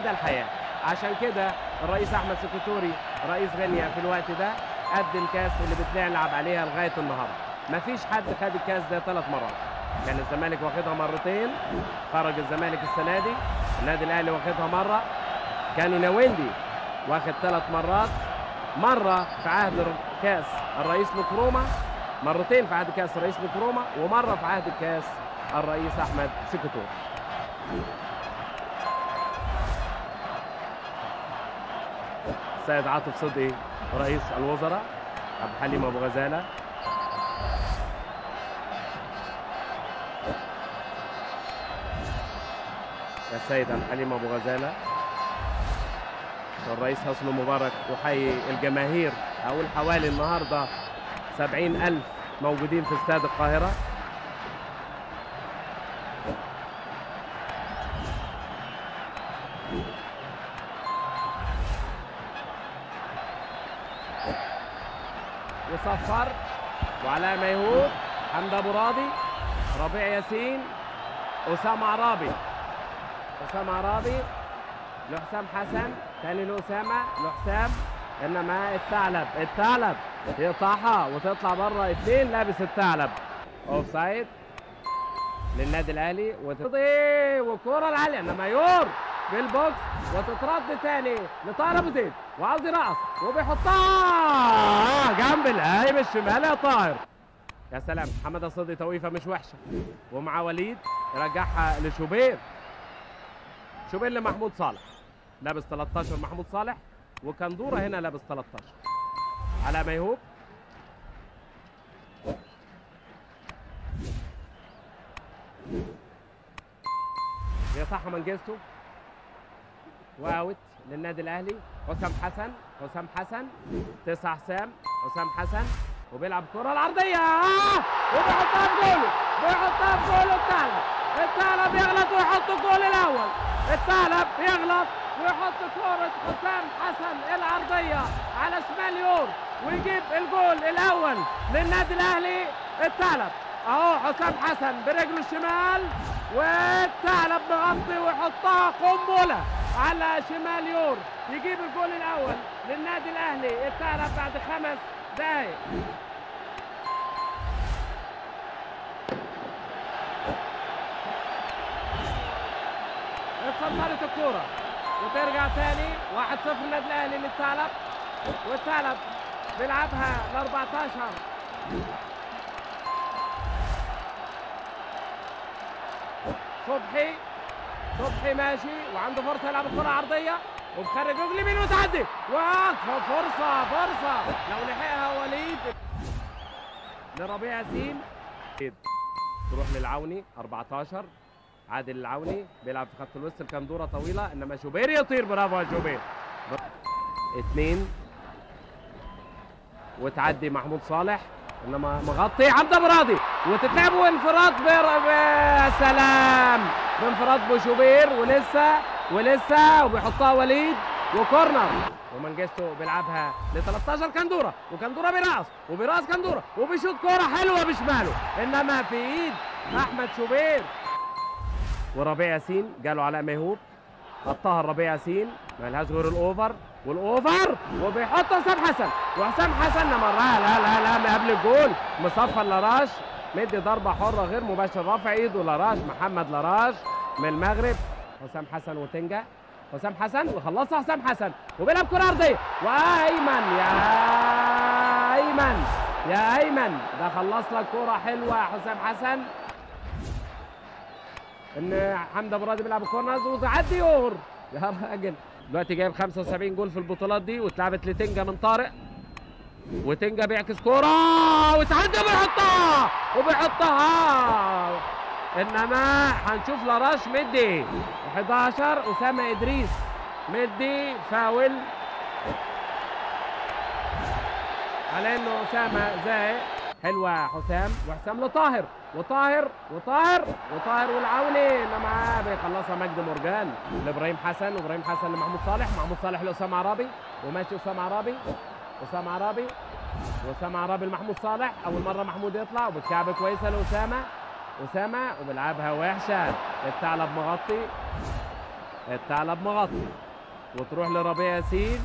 مدى الحياه عشان كده الرئيس احمد سكوتوري رئيس غينيا في الوقت ده قد الكاس اللي بتلعب عليها لغايه النهارده مفيش حد خد الكاس ده ثلاث مرات كان الزمالك واخدها مرتين خرج الزمالك السنه دي النادي الاهلي واخدها مره كانوا ناوندي واخد ثلاث مرات مره في عهد كاس الرئيس نكرومه مرتين في عهد كاس الرئيس نكرومه ومره في عهد كاس الرئيس احمد سكوتور السيد عاطف صدقي رئيس الوزراء عبد الحليم ابو غزاله السيد عبد الحليم ابو غزاله والرئيس حسني مبارك يحيي الجماهير اقول حوالي النهارده سبعين ألف موجودين في استاد القاهرة يصفر وعلاء ميهوب حمد ابو راضي ربيع ياسين اسامه عرابي اسامه عرابي لحسام حسن تاني لاسامه لحسام انما الثعلب الثعلب يقطعها وتطلع بره اثنين لابس الثعلب اوف سايد للنادي الاهلي وتضي والكوره العاليه انما يور بالبوكس وتترد تاني لطاهر ابو زيد وعاوز يرقص وبيحطها جنب القايم الشمال يا طاهر يا سلام محمد الصدي توقيفه مش وحشه ومع وليد يرجعها لشوبير شوبير لمحمود صالح لابس 13 محمود صالح وكندوره هنا لابس 13 على ميهوب يصح منجزته واوت للنادي الاهلي حسام حسن حسام حسن تسع حسام حسام حسن وبيلعب كرة العرضية آه! وبيحطها في جوله بيحطها في جوله الثعلب الثعلب يغلط ويحط الجول الأول الثعلب يغلط ويحط كرة حسام حسن العرضية على شمال يور ويجيب الجول الأول للنادي الأهلي الثعلب أهو حسام حسن برجله الشمال والثعلب مغطي ويحطها قنبلة على شمال يور يجيب الجول الأول للنادي الأهلي الثعلب بعد خمس دقايق اتصدرت الكورة وترجع تاني 1-0 النادي الاهلي للثعلب والثعلب بيلعبها ل 14 صبحي صبحي ماشي وعنده فرصه يلعب الكره عرضيه ومخرج رجل يمين وتعدي واقفه فرصه فرصه لو لحقها وليد لربيع ياسين تروح للعوني 14 عادل العوني بيلعب في خط الوسط الكندوره طويله انما شوبير يطير برافو يا شوبير اثنين وتعدي محمود صالح انما مغطي عبد ابو راضي وتتلعب وانفراد بر... يا سلام بانفراد بوشوبير ولسه ولسه وبيحطها وليد وكورنر ومنجستو بيلعبها ل 13 كندوره وكندوره بيرقص وبيرقص كندوره وبيشوط كوره حلوه بشماله انما في ايد احمد شوبير وربيع ياسين جاله علاء ميهوب حطها الربيع ياسين ما لهاش غير الاوفر والاوفر وبيحط حسام حسن وحسام حسن لما لا لا لا لا من قبل الجول مصفر لراش مدي ضربه حره غير مباشر رافع ايده لراش محمد لراش من المغرب حسام حسن وتنجا حسام حسن وخلصها حسام حسن وبيلعب كره ارضيه وايمن يا ايمن يا ايمن ده خلص لك كوره حلوه يا حسام حسن ان حمدي ابو راضي بيلعب الكورنرز وتعدي يور يا راجل دلوقتي جايب 75 جول في البطولات دي واتلعبت لتنجا من طارق وتنجا بيعكس كوره وتعدي وبيحطها وبيحطها انما هنشوف لاراش مدي 11 اسامه ادريس مدي فاول على انه اسامه زاهق حلوه حسام وحسام لطاهر وطاهر وطاهر وطاهر والعوني انما بيخلصها مجدي مرجان لابراهيم حسن وابراهيم حسن لمحمود صالح محمود صالح لاسامه عرابي وماشي اسامه عرابي اسامه عرابي واسامه عرابي لمحمود صالح اول مره محمود يطلع وبالكعب كويسه لاسامه اسامه وبيلعبها وحشه الثعلب مغطي الثعلب مغطي وتروح لربيع ياسين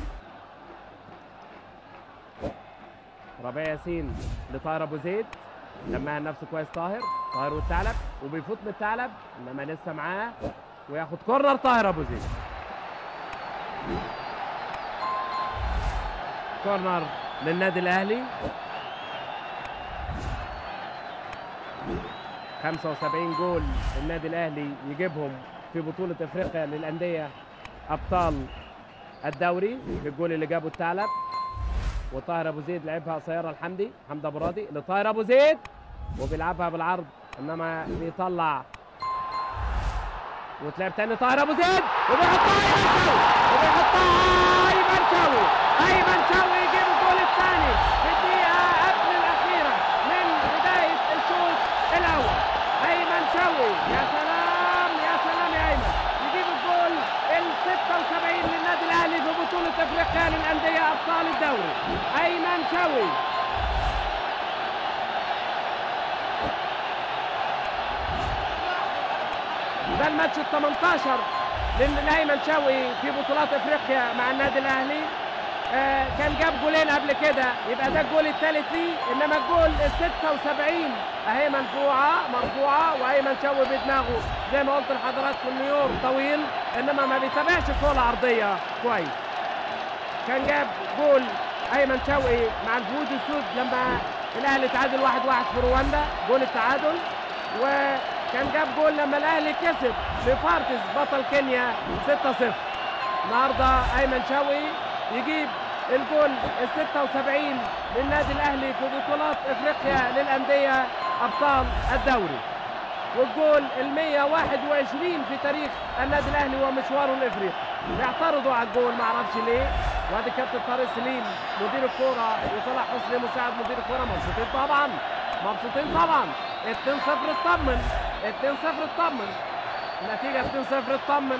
ربيع ياسين لطاهر ابو زيد لمها نفسه كويس طاهر طاهر والثعلب وبيفوت من الثعلب انما لسه معاه وياخد كورنر طاهر ابو زيد كورنر للنادي الاهلي 75 جول النادي الاهلي يجيبهم في بطوله افريقيا للانديه ابطال الدوري بالجول اللي جابه الثعلب وطاهر ابو زيد لعبها قصيره الحمدي حمد ابو راضي لطاهر ابو زيد وبيلعبها بالعرض انما بيطلع وتلعب تاني طاهر ابو زيد وبيحطها ايمن شوقي وبيحطها ايمن شوقي ايمن شوقي يجيب الجول الثاني في الدقيقه قبل الاخيره من بدايه الشوط الاول ايمن شوقي يا سلام يا سلام يا ايمن يجيب الجول ال 76 للنادي الاهلي في بطوله افريقيا للانديه ابطال الدوري ايمن شوقي ده الماتش ال 18 لايمن شوقي في بطولات افريقيا مع النادي الاهلي آه كان جاب جولين قبل كده يبقى ده الجول الثالث ليه انما الجول ال 76 اهي مرفوعه مرفوعه وايمن شوقي بدماغه زي ما قلت لحضراتكم نيور طويل انما ما بيتابعش الكوره العرضيه كويس كان جاب جول ايمن شوقي مع الفهود السود لما الاهلي تعادل 1-1 في رواندا جول التعادل وكان جاب جول لما الاهلي كسب في بارتس بطل كينيا 6-0 النهارده ايمن شوقي يجيب الجول ال 76 للنادي الاهلي في بطولات افريقيا للانديه ابطال الدوري والجول ال 121 في تاريخ النادي الاهلي ومشواره الافريقي بيعترضوا على الجول ما اعرفش ليه وادي كابتن طارق سليم مدير الكوره وصلاح حسني مساعد مدير الكوره مبسوطين طبعا مبسوطين طبعا 2-0 اطمن 2-0 اطمن النتيجه 2-0 اطمن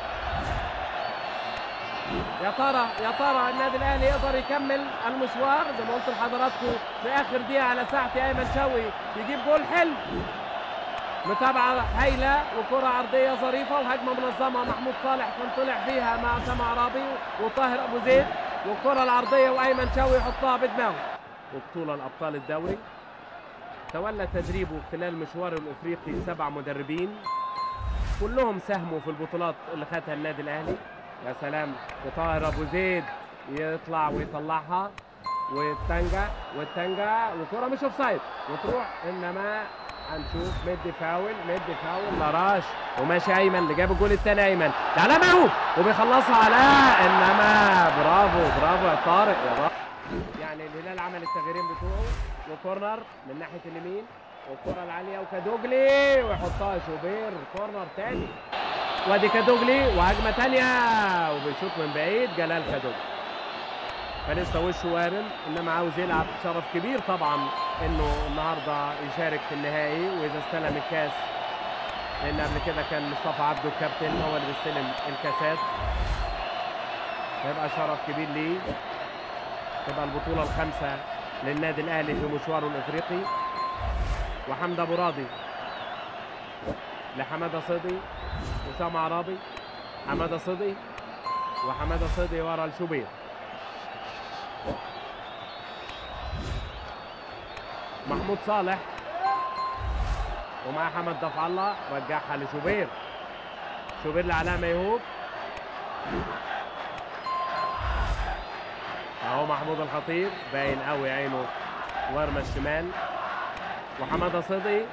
يا ترى يا ترى النادي الاهلي يقدر يكمل المشوار زي ما قلت لحضراتكم في اخر دقيقه على ساعه ايمن شوقي يجيب جول حلو متابعه هايله وكره عرضيه ظريفه وهجمه منظمه محمود صالح كان طلع فيها مع اسامه عرابي وطاهر ابو زيد والكره العرضيه وايمن شوقي يحطها بدماغه وبطوله الابطال الدوري تولى تدريبه خلال مشواره الافريقي سبع مدربين كلهم ساهموا في البطولات اللي خدها النادي الاهلي يا سلام وطاهر ابو زيد يطلع ويطلعها والتنجا والتنجا وكره مش اوفسايد وتروح انما هنشوف مدي فاول مدي فاول لاراش وماشي ايمن اللي جاب الجول الثاني ايمن تعالى معه وبيخلصها على انما برافو برافو يا طارق يا رب يعني الهلال عمل التغييرين بتوعه وكورنر من ناحيه اليمين والكره العاليه وكادوجلي ويحطها شوبير كورنر تاني وادي كادوجلي وهجمه ثانيه وبيشوط من بعيد جلال كادوجلي فلسه وشه وارم انما عاوز يلعب شرف كبير طبعا انه النهارده يشارك في النهائي واذا استلم الكاس لان قبل كده كان مصطفى عبده الكابتن هو اللي بيستلم الكاسات هيبقى شرف كبير ليه تبقى البطوله الخامسه للنادي الاهلي في مشواره الافريقي وحمد ابو راضي لحماده صدي وسام عرابي حماده صدي وحماده صدي ورا الشوبير محمود صالح ومع حمد دفع الله رجعها لشوبير شوبير لعلاء ميهوب اهو محمود الخطيب باين قوي عينه ورمه الشمال وحماده صدي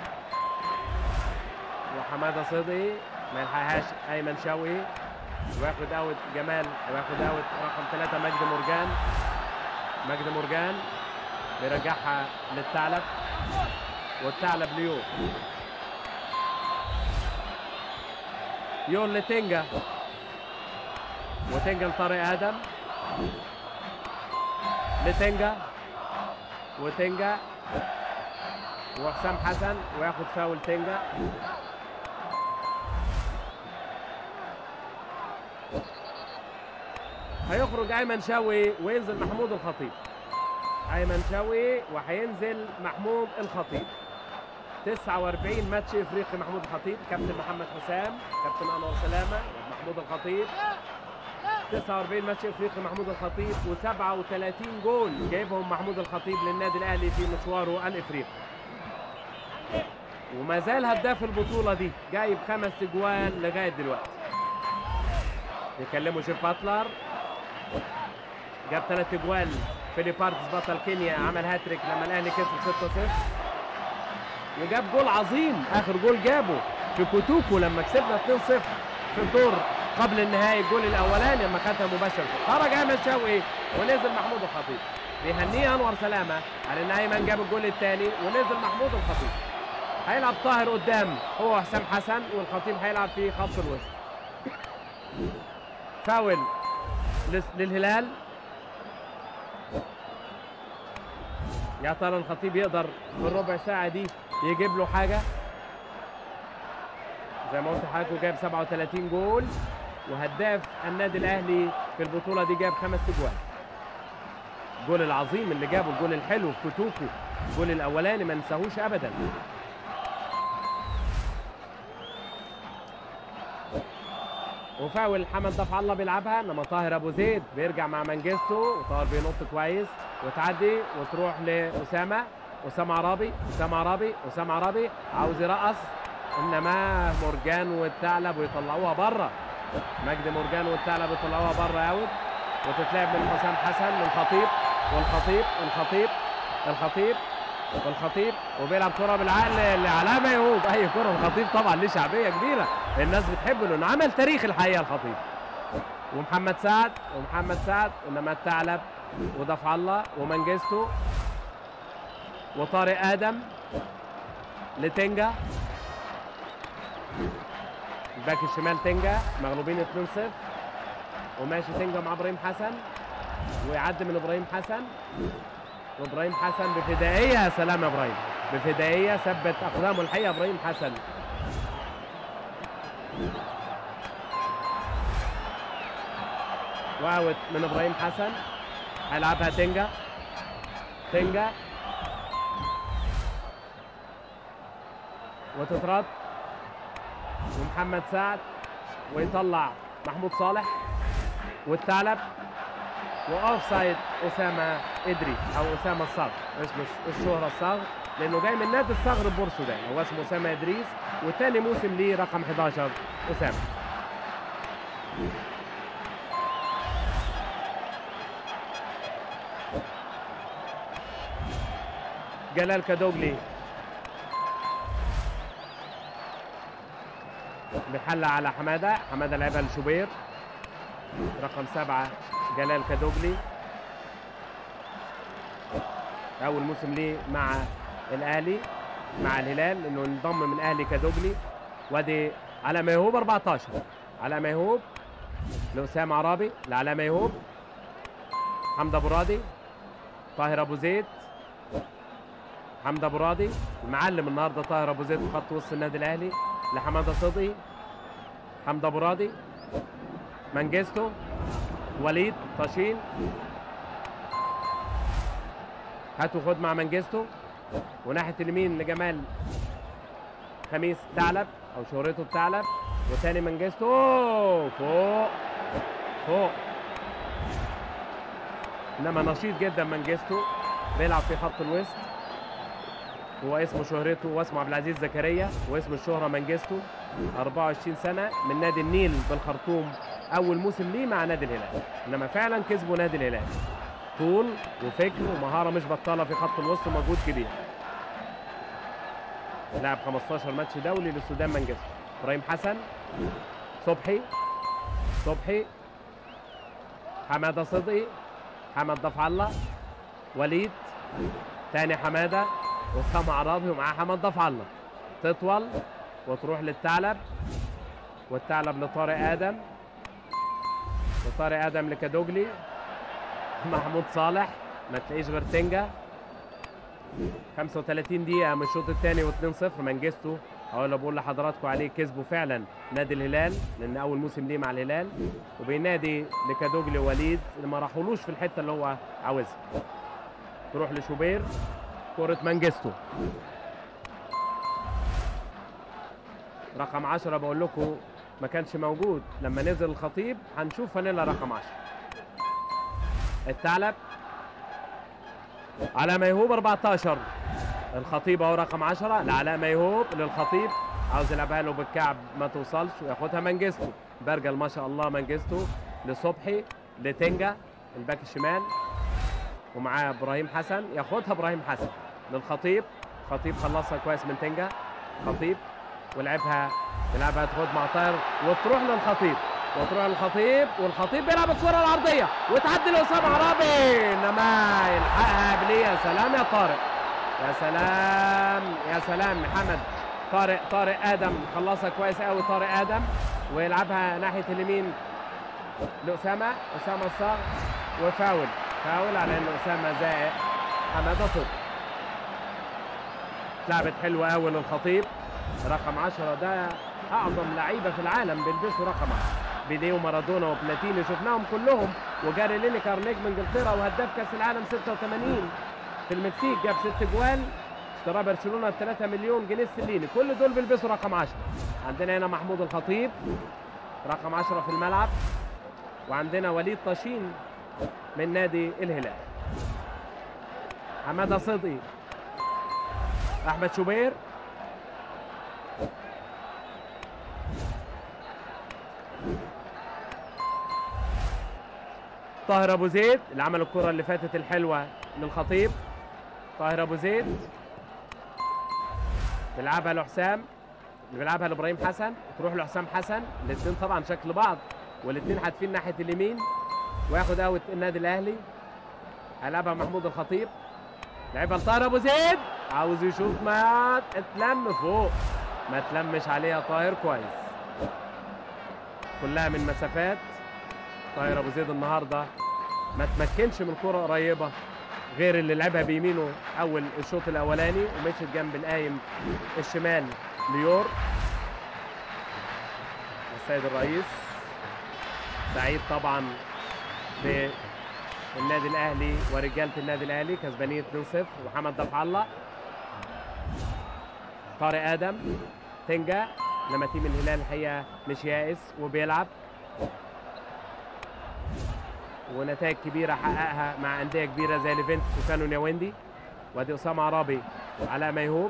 وحماده صدي ما يلحقهاش ايمن شوقي وياخد اوت جمال وياخد اوت رقم ثلاثة مجدي مرجان مجدي مرجان بيرجعها للثعلب والثعلب ليو يون لتنجا وتنجا لطارق ادم لتنجا وتنجا وحسام حسن وياخد فاول تنجا هيخرج ايمن شوقي وينزل محمود الخطيب ايمن شوقي وهينزل محمود الخطيب 49 ماتش افريقي محمود الخطيب كابتن محمد حسام كابتن انور سلامه محمود الخطيب 49 ماتش افريقي محمود الخطيب و37 جول جايبهم محمود الخطيب للنادي الاهلي في مشواره الافريقي وما زال هداف البطوله دي جايب خمس اجوال لغايه دلوقتي يكلموا جيف باتلر جاب ثلاث اجوال فيليب بارتس بطل كينيا عمل هاتريك لما الاهلي كسب 6-0 وجاب جول عظيم اخر جول جابه في كوتوكو لما كسبنا 2-0 في الدور قبل النهائي الجول الاولاني لما خدها مباشر خرج ايمن شوقي ونزل محمود الخطيب بيهنيه انور سلامه على ان ايمن جاب الجول الثاني ونزل محمود الخطيب هيلعب طاهر قدام هو حسام حسن والخطيب هيلعب في خط الوسط فاول لس- للهلال يا ترى الخطيب يقدر في الربع ساعة دي يجيب له حاجة زي ما قلت لحضراتكم جاب 37 جول وهداف النادي الأهلي في البطولة دي جاب خمس أجوال الجول العظيم اللي جابه الجول الحلو في كوتوكو الجول الأولاني ما ننساهوش أبدا وفاول حمد ضف الله بيلعبها انما طاهر ابو زيد بيرجع مع منجزته وطاهر بينط كويس وتعدي وتروح لاسامه اسامه عرابي اسامه عرابي اسامه عرابي عاوز يرقص انما مرجان والثعلب ويطلعوها بره مجدي مرجان والثعلب يطلعوها بره اوت وتتلعب من حسام حسن للخطيب والخطيب الخطيب الخطيب والخطيب وبيلعب كره بالعقل لعلاء ميهوب اي كره الخطيب طبعا ليه شعبيه كبيره الناس بتحبه لانه عمل تاريخ الحقيقه الخطيب ومحمد سعد ومحمد سعد انما الثعلب ودفع الله ومنجزته وطارق ادم لتنجا الباك الشمال تنجا مغلوبين 2-0 وماشي تنجا مع ابراهيم حسن ويعدي من ابراهيم حسن وابراهيم حسن بفدائيه يا سلام يا ابراهيم بفدائيه ثبت اقدامه الحقيقه ابراهيم حسن واوت من ابراهيم حسن هيلعبها تنجا تنجا وتترد ومحمد سعد ويطلع محمود صالح والثعلب واوف سايد اسامه ادري او اسامه الصغر اسمه الشهره الصغر لانه جاي من نادي الصغر بورسودان هو اسمه اسامه ادريس وثاني موسم ليه رقم 11 اسامه جلال كادوجلي بيحلى على حماده حماده لعبها لشوبير رقم سبعة جلال كادوجلي أول موسم ليه مع الأهلي مع الهلال إنه انضم من أهلي كادوجلي وادي على ميهوب 14 على ميهوب لأسامة عرابي لعلى ميهوب حمد أبو راضي طاهر أبو زيد حمد أبو راضي المعلم النهارده طاهر أبو زيد في خط وسط النادي الأهلي لحمادة صدقي حمد أبو راضي منجزتو وليد طاشين هاتوا خد مع منجزتو وناحيه اليمين لجمال خميس ثعلب او شهرته الثعلب وتاني منجزتو أوه، فوق فوق انما نشيط جدا منجزتو بيلعب في خط الوسط هو اسمه شهرته واسمه عبد العزيز زكريا واسم الشهره منجزتو 24 سنه من نادي النيل بالخرطوم اول موسم ليه مع نادي الهلال انما فعلا كسبوا نادي الهلال طول وفكر ومهاره مش بطاله في خط الوسط ومجهود كبير لعب 15 ماتش دولي للسودان منجز ابراهيم حسن صبحي صبحي حماده صدقي حمد ضفع الله وليد تاني حماده واسامه عرابي ومعاه حمد ضفع الله تطول وتروح للثعلب والثعلب لطارق ادم وطارق ادم لكادوجلي محمود صالح ما تلاقيش غير تنجا 35 دقيقة من الشوط الثاني و2-0 منجزته هو اللي بقول لحضراتكم عليه كسبوا فعلا نادي الهلال لأن أول موسم ليه مع الهلال وبينادي لكادوجلي ووليد اللي ما راحولوش في الحتة اللي هو عاوزها تروح لشوبير كرة منجزته رقم 10 بقول لكم ما كانش موجود لما نزل الخطيب هنشوف فانيلا رقم 10 الثعلب على ميهوب 14 الخطيب اهو رقم 10 لعلاء ميهوب للخطيب عاوز يلعبها له بالكعب ما توصلش وياخدها منجستو برجل ما شاء الله منجستو لصبحي لتنجا الباك الشمال ومعاه ابراهيم حسن ياخدها ابراهيم حسن للخطيب خطيب خلصها كويس من تنجا خطيب ولعبها يلعبها تاخد مع طاهر وتروح للخطيب وتروح للخطيب والخطيب بيلعب الكره العرضيه وتعدي لاسامه عرابي انما يلحقها قبليه يا سلام يا طارق يا سلام يا سلام محمد طارق طارق ادم خلصها كويس قوي طارق ادم ويلعبها ناحيه اليمين لاسامه اسامه الصاغ وفاول فاول على ان اسامه زائق حماده صدق لعبت حلوه قوي للخطيب رقم 10 ده اعظم لعيبه في العالم بيلبسوا رقم 10 بيليه ومارادونا وبلاتيني شفناهم كلهم وجاري لينيكر نجم انجلترا وهداف كاس العالم 86 في المكسيك جاب ست جوان اشترى برشلونه ب 3 مليون جنيه استرليني كل دول بيلبسوا رقم 10 عندنا هنا محمود الخطيب رقم 10 في الملعب وعندنا وليد طشين من نادي الهلال حماده صدقي احمد شوبير طاهر ابو زيد اللي عمل الكره اللي فاتت الحلوه للخطيب طاهر ابو زيد بيلعبها لحسام اللي بيلعبها لابراهيم حسن تروح لحسام حسن الاثنين طبعا شكل بعض والاثنين حاتفين ناحيه اليمين وياخد اوت النادي الاهلي هيلعبها محمود الخطيب لعبها لطاهر ابو زيد عاوز يشوط ما اتلم فوق ما تلمش عليها طاهر كويس كلها من مسافات طاهر ابو زيد النهارده ما تمكنش من كرة قريبة غير اللي لعبها بيمينه اول الشوط الاولاني ومشيت جنب القايم الشمال ليور السيد الرئيس سعيد طبعا بالنادي الاهلي ورجاله النادي الاهلي كسبانين 2-0 وحمد دفع الله طارق ادم تنجا لما تيم الهلال الحقيقه مش يائس وبيلعب ونتائج كبيره حققها مع انديه كبيره زي ليفنتس وكانوا نياوندي وادي اسامه عرابي علاء ميهوب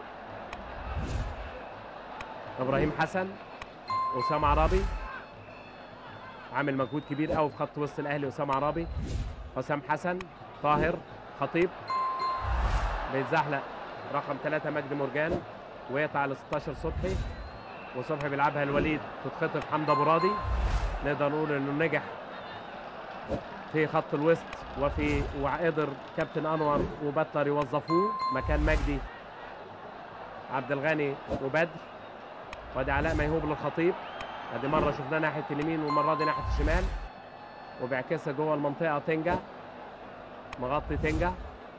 ابراهيم حسن اسامه عرابي عامل مجهود كبير قوي في خط وسط الاهلي اسامه عرابي حسام حسن طاهر خطيب بيتزحلق رقم ثلاثة مجدي مرجان ويقطع ل 16 صبحي وصبحي بيلعبها الوليد تتخطف حمدة ابو راضي نقدر نقول انه نجح في خط الوسط وفي وقدر كابتن انور وبتلر يوظفوه مكان مجدي عبد الغني وبدر وادي علاء ميهوب للخطيب ادي مره شفناه ناحيه اليمين والمره دي ناحيه الشمال وبيعكسها جوه المنطقه تنجا مغطي تنجا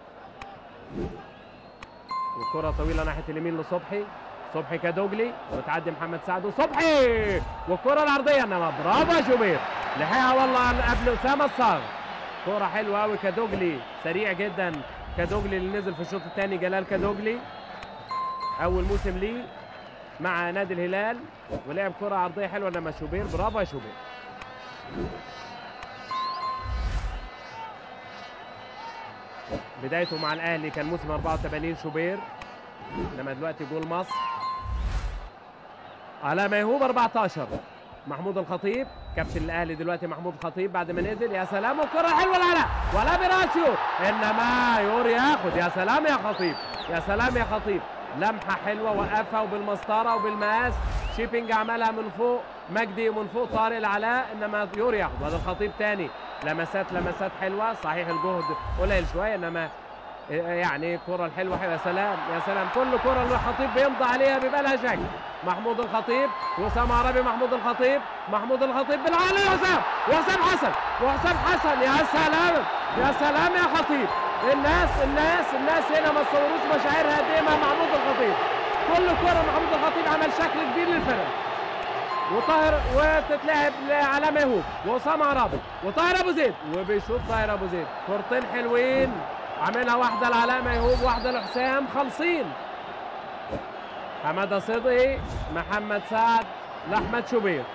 والكره طويله ناحيه اليمين لصبحي صبحي كدوجلي وتعدي محمد سعد وصبحي والكره العرضيه انما برافو يا شوبير لحقها والله قبل اسامه الصاغ كره حلوه قوي كدوجلي سريع جدا كدوجلي اللي نزل في الشوط الثاني جلال كدوجلي اول موسم ليه مع نادي الهلال ولعب كره عرضيه حلوه انما شوبير برافو يا شوبير بدايته مع الاهلي كان موسم 84 شوبير انما دلوقتي جول مصر على ميهوب 14 محمود الخطيب كابتن الاهلي دلوقتي محمود الخطيب بعد ما نزل يا سلام والكره حلوه لعلاء ولا براسيو انما يور ياخد يا سلام يا خطيب يا سلام يا خطيب لمحه حلوه وقفها وبالمسطره وبالمقاس شيبنج عملها من فوق مجدي من فوق طارق العلاء انما يور ياخد هذا الخطيب تاني لمسات لمسات حلوه صحيح الجهد قليل شويه انما يعني الكرة الحلوة حلوة يا سلام يا سلام كل كرة اللي الخطيب بيمضي عليها بيبقى لها شكل محمود الخطيب وسام عربي محمود الخطيب محمود الخطيب بالعالي وسام وسام حسن وحسام حسن يا سلام يا سلام يا خطيب الناس الناس الناس هنا ما تصوروش مشاعرها قد ايه مع محمود الخطيب كل كرة محمود الخطيب عمل شكل كبير للفرق وطاهر وتتلعب لعلى ميهوب واسامه عرابي وطاهر ابو زيد وبيشوط طاهر ابو زيد كورتين حلوين عاملها واحده لعلاء ميهوب واحده لحسام خالصين حماده صدقي محمد سعد لاحمد شوبير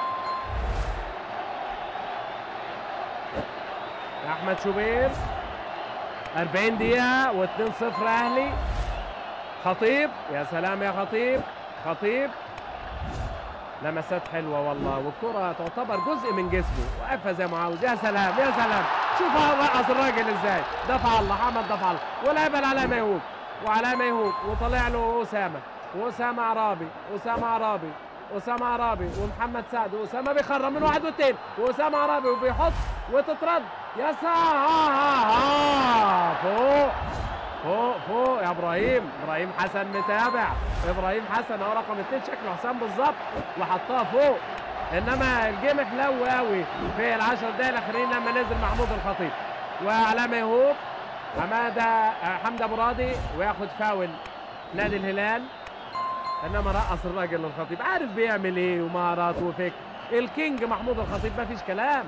احمد شوبير 40 دقيقة و2-0 اهلي خطيب يا سلام يا خطيب خطيب لمسات حلوة والله والكرة تعتبر جزء من جسمه وقفها زي ما عاوز يا سلام يا سلام شوف رقص الراجل ازاي دفع الله حمد دفع الله ولعب على ميهوب وعلى ميهوب وطلع له أسامة وأسامة عرابي أسامة عرابي أسامة عرابي ومحمد سعد وأسامة بيخرم من واحد واثنين وأسامة عرابي وبيحط وتترد يا سلام فوق فوق فوق يا ابراهيم ابراهيم حسن متابع ابراهيم حسن هو رقم اثنين شكله حسام بالظبط وحطها فوق انما الجيم حلو قوي في العشر دقايق الاخرين لما نزل محمود الخطيب وعلى ميهوب حماده حمده ابو راضي وياخد فاول نادي الهلال انما رقص الراجل الخطيب عارف بيعمل ايه ومهارات وفكر الكينج محمود الخطيب ما فيش كلام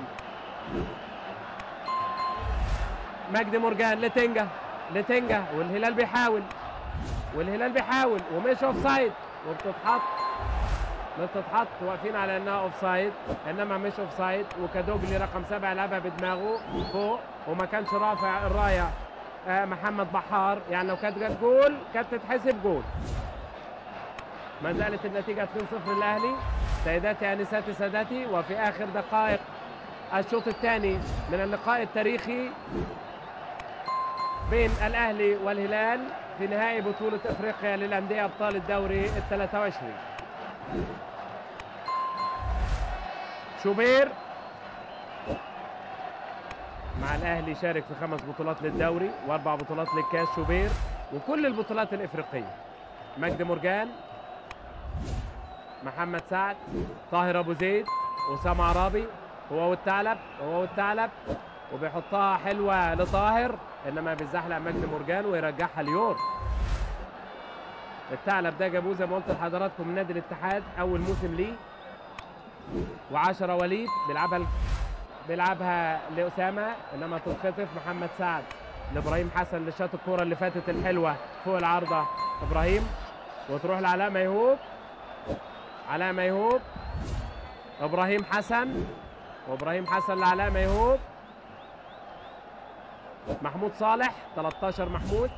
مجدي مرجان لتنجا لتنجا والهلال بيحاول والهلال بيحاول ومش اوف سايد وبتتحط بتتحط واقفين على انها اوف سايد انما مش اوف سايد وكادوجلي رقم سبعه لعبها بدماغه فوق وما كانش رافع الرايه آه محمد بحار يعني لو كانت جت جول كانت تتحسب جول ما زالت النتيجه 2-0 للاهلي سيداتي انساتي سادتي وفي اخر دقائق الشوط الثاني من اللقاء التاريخي بين الاهلي والهلال في نهائي بطوله افريقيا للانديه ابطال الدوري ال 23 شوبير مع الاهلي شارك في خمس بطولات للدوري واربع بطولات للكاس شوبير وكل البطولات الافريقيه مجدي مرجان محمد سعد طاهر ابو زيد اسامه عرابي هو والثعلب هو والثعلب وبيحطها حلوه لطاهر انما بيزحلق مجدي مرجان ويرجعها ليور الثعلب ده جابوه زي ما قلت لحضراتكم من نادي الاتحاد اول موسم ليه وعشرة وليد بيلعبها ل... بيلعبها لاسامه انما تتخطف محمد سعد لابراهيم حسن اللي شاط الكوره اللي فاتت الحلوه فوق العارضه ابراهيم وتروح لعلاء ميهوب علاء ميهوب ابراهيم حسن وابراهيم حسن لعلاء ميهوب محمود صالح 13 محمود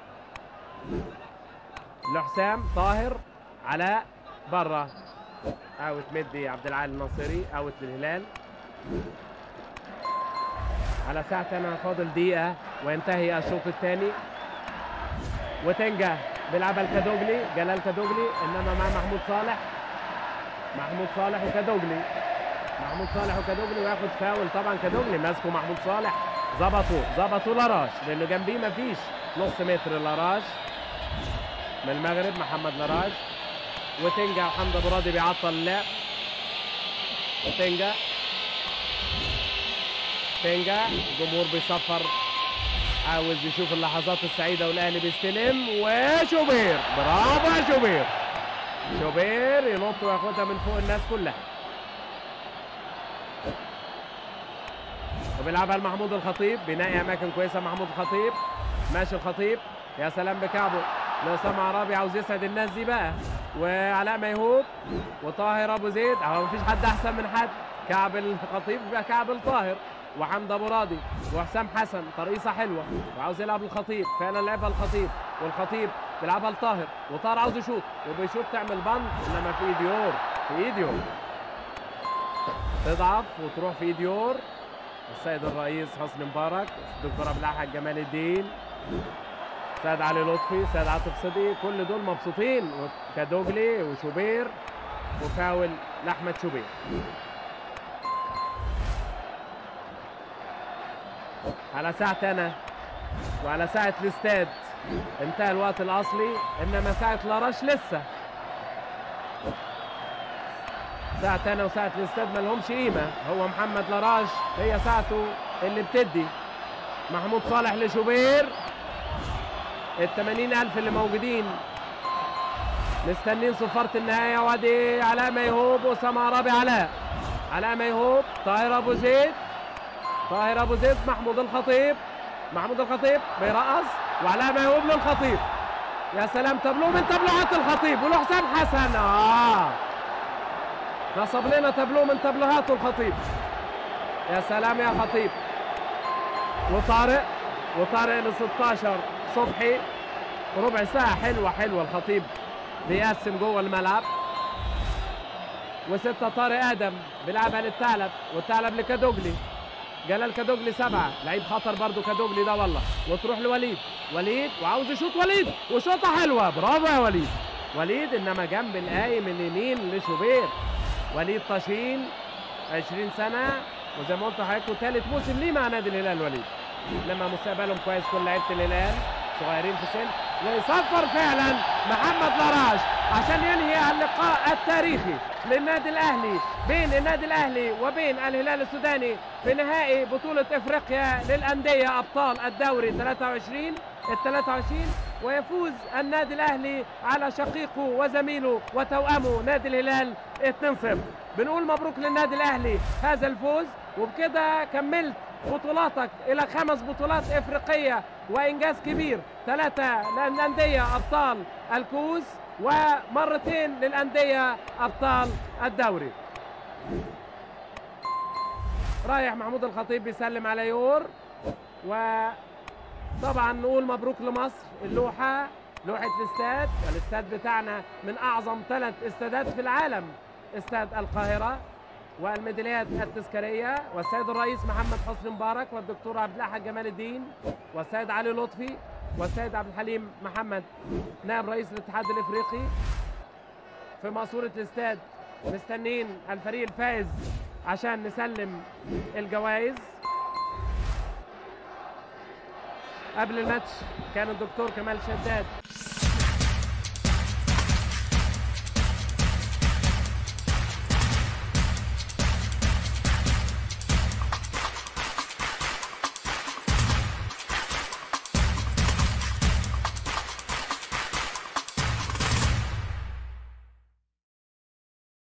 لحسام طاهر علاء بره اوت مدي عبد العال الناصري اوت للهلال على ساعة أنا فاضل دقيقة وينتهي الشوط الثاني وتنجا بيلعبها الكادوجلي جلال كادوجلي انما مع محمود صالح محمود صالح وكادوجلي محمود صالح وكادوجلي وياخد فاول طبعا كادوجلي ماسكه محمود صالح ظبطوا ظبطوا لاراش لانه جنبيه مفيش نص متر لاراش من المغرب محمد لاراش وتنجا وحمد ابو راضي بيعطل اللعب وتنجا تنجا الجمهور بيصفر عاوز يشوف اللحظات السعيده والاهلي بيستلم وشوبير برافو يا شوبير شوبير ينط وياخدها من فوق الناس كلها وبيلعبها لمحمود الخطيب بينقي اماكن كويسه محمود الخطيب ماشي الخطيب يا سلام بكعبه لاسامه عرابي عاوز يسعد الناس دي بقى وعلاء ميهوب وطاهر ابو زيد اهو مفيش حد احسن من حد كعب الخطيب يبقى كعب الطاهر وحمد ابو راضي وحسام حسن ترقيصه حلوه وعاوز يلعب الخطيب فعلا لعبها الخطيب والخطيب بيلعبها لطاهر وطاهر عاوز يشوط وبيشوط تعمل بند انما في ايديور في ايديور تضعف وتروح في ايديور السيد الرئيس حسني مبارك الدكتور عبد الحاج جمال الدين سيد علي لطفي سيد عاطف صدقي كل دول مبسوطين كادوجلي وشوبير وفاول لاحمد شوبير على ساعة أنا وعلى ساعة الاستاد انتهى الوقت الأصلي إنما ساعة لاراش لسه ساعة أنا وساعة الاستاد ما لهمش قيمة هو محمد لاراش هي ساعته اللي بتدي محمود صالح لشوبير الثمانين ألف اللي موجودين مستنين صفارة النهاية وادي علاء ميهوب وأسامة عرابي علاء علاء ميهوب طاهر أبو زيد طاهر ابو زيد محمود الخطيب محمود الخطيب بيرقص وعلاء ميهوب للخطيب يا سلام تابلو من تابلوهات الخطيب ولو حسام حسن اه نصب لنا تابلو من تابلوهات الخطيب يا سلام يا خطيب وطارق وطارق ل 16 صبحي ربع ساعة حلوة حلوة الخطيب بيقسم جوه الملعب وستة طارق آدم بيلعبها للثعلب والثعلب لكادوجلي جلال كادوجلي سبعة لعيب خطر برضو كادوجلي ده والله وتروح لوليد وليد وعاوز يشوط وليد وشوطة حلوة برافو يا وليد وليد انما جنب القايم اليمين لشوبير وليد طشين 20 سنة وزي ما قلت لحضراتكم ثالث موسم ليه مع نادي الهلال وليد لما مستقبلهم كويس كل لعيبة الهلال صغيرين في السن ويصفر فعلا محمد لراج عشان ينهي اللقاء التاريخي للنادي الاهلي بين النادي الاهلي وبين الهلال السوداني في نهائي بطولة افريقيا للاندية ابطال الدوري 23 ال 23 ويفوز النادي الاهلي على شقيقه وزميله وتوأمه نادي الهلال 2-0 بنقول مبروك للنادي الاهلي هذا الفوز وبكده كملت بطولاتك الى خمس بطولات افريقيه وانجاز كبير ثلاثه للانديه ابطال الكؤوس ومرتين للانديه ابطال الدوري رايح محمود الخطيب بيسلم على يور وطبعا نقول مبروك لمصر اللوحه لوحه الاستاد الاستاد بتاعنا من اعظم ثلاث استادات في العالم استاد القاهره والميداليات التذكاريه والسيد الرئيس محمد حسني مبارك والدكتور عبد الاحد جمال الدين والسيد علي لطفي والسيد عبد الحليم محمد نائب رئيس الاتحاد الافريقي في ماسوره الاستاد مستنين الفريق الفائز عشان نسلم الجوائز قبل الماتش كان الدكتور كمال شداد